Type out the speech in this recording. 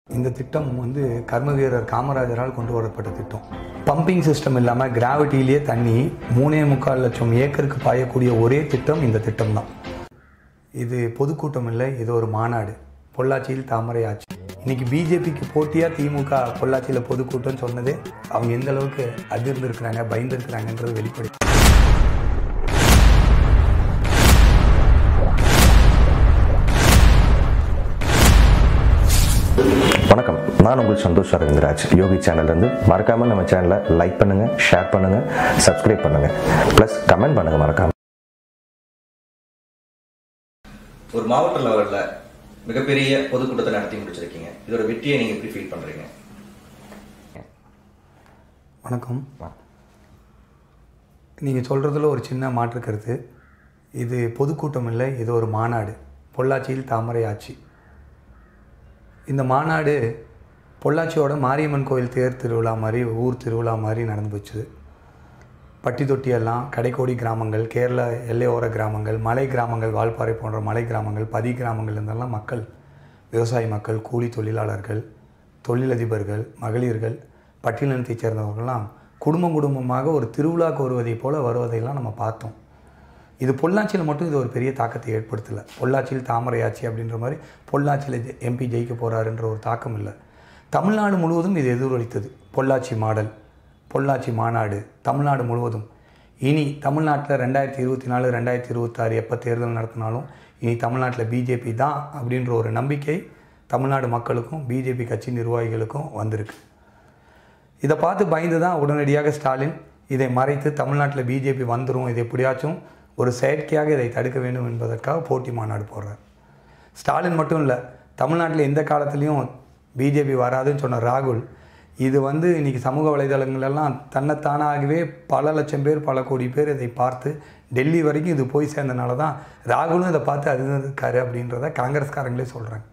இந்த திட்டம் வந்து கர்ம வீரர் காமராஜரால் கொண்டு வரப்பட்ட திட்டம் பம்பிங் சிஸ்டம் இல்லாமல் கிராவிட்டியிலேயே தண்ணி மூணே முக்கால் லட்சம் ஏக்கருக்கு பாயக்கூடிய ஒரே திட்டம் இந்த திட்டம் தான் இது பொதுக்கூட்டம் இல்லை இது ஒரு மாநாடு பொள்ளாச்சியில் தாமரை ஆட்சி இன்னைக்கு பிஜேபிக்கு போட்டியாக திமுக பொள்ளாச்சியில் பொதுக்கூட்டம் சொன்னதே அவங்க எந்த அளவுக்கு அதிர்ந்து இருக்கிறாங்க பயந்து இருக்கிறாங்கன்றது வெளிப்படை வணக்கம் நான் உங்கள் சந்தோஷ் அரவிந்தராஜ் யோகி சேனல்லேருந்து மறக்காமல் நம்ம சேனலை லைக் பண்ணுங்கள் ஷேர் பண்ணுங்கள் சப்ஸ்கிரைப் பண்ணுங்கள் ப்ளஸ் கமெண்ட் பண்ணுங்கள் மறக்காமல் ஒரு மாவட்ட லெவல்ல மிகப்பெரிய பொதுக்கூட்டத்தை நடத்தி முடிச்சிருக்கீங்க இதோட வெற்றியை நீங்க எப்படி ஃபீல் பண்றீங்க வணக்கம் நீங்கள் சொல்கிறதுல ஒரு சின்ன மாற்று கருத்து இது பொதுக்கூட்டம் இல்லை இது ஒரு மாநாடு பொள்ளாச்சியில் தாமரை ஆட்சி இந்த மாநாடு பொள்ளாச்சியோட மாரியம்மன் கோயில் தேர் திருவிழா மாதிரி ஊர் திருவிழா மாதிரி நடந்து போச்சு பட்டி தொட்டியெல்லாம் கடைக்கோடி கிராமங்கள் கேரள எல்லையோர கிராமங்கள் மலை கிராமங்கள் வால்பாறை போன்ற மலை கிராமங்கள் பதி கிராமங்கள் இருந்தெல்லாம் மக்கள் விவசாய மக்கள் கூலி தொழிலாளர்கள் தொழிலதிபர்கள் மகளிர்கள் பட்டியலினத்தைச் சேர்ந்தவர்கள்லாம் குடும்பம் குடும்பமாக ஒரு திருவிழாக்கு வருவதைப் போல வருவதையெல்லாம் நம்ம பார்த்தோம் இது பொள்ளாச்சியில் மட்டும் இது ஒரு பெரிய தாக்கத்தை ஏற்படுத்தலை பொள்ளாச்சியில் தாமரை ஆட்சி அப்படின்ற மாதிரி பொள்ளாச்சியில் எம்பி ஜெயிக்க போகிறாருன்ற ஒரு தாக்கம் இல்லை தமிழ்நாடு முழுவதும் இது எதிரொலித்தது பொள்ளாச்சி மாடல் பொள்ளாச்சி மாநாடு தமிழ்நாடு முழுவதும் இனி தமிழ்நாட்டில் ரெண்டாயிரத்தி இருபத்தி நாலு ரெண்டாயிரத்தி இருபத்தாறு எப்போ தேர்தல் நடத்தினாலும் இனி தமிழ்நாட்டில் பிஜேபி தான் அப்படின்ற ஒரு நம்பிக்கை தமிழ்நாடு மக்களுக்கும் பிஜேபி கட்சி நிர்வாகிகளுக்கும் வந்திருக்கு இதை பார்த்து பயந்து தான் உடனடியாக ஸ்டாலின் இதை மறைத்து தமிழ்நாட்டில் பிஜேபி வந்துடும் இது எப்படியாச்சும் ஒரு செயற்கையாக இதை தடுக்க வேண்டும் என்பதற்காக போட்டி மாநாடு போடுறார் ஸ்டாலின் மட்டும் இல்லை தமிழ்நாட்டில் எந்த காலத்துலேயும் பிஜேபி வராதுன்னு சொன்ன ராகுல் இது வந்து இன்றைக்கி சமூக வலைதளங்களெல்லாம் தன்னைத்தானாகவே பல லட்சம் பேர் பல கோடி பேர் இதை பார்த்து டெல்லி வரைக்கும் இது போய் சேர்ந்தனால தான் ராகுலும் இதை பார்த்து அது இருக்காரு அப்படின்றத காங்கிரஸ்காரங்களே சொல்கிறாங்க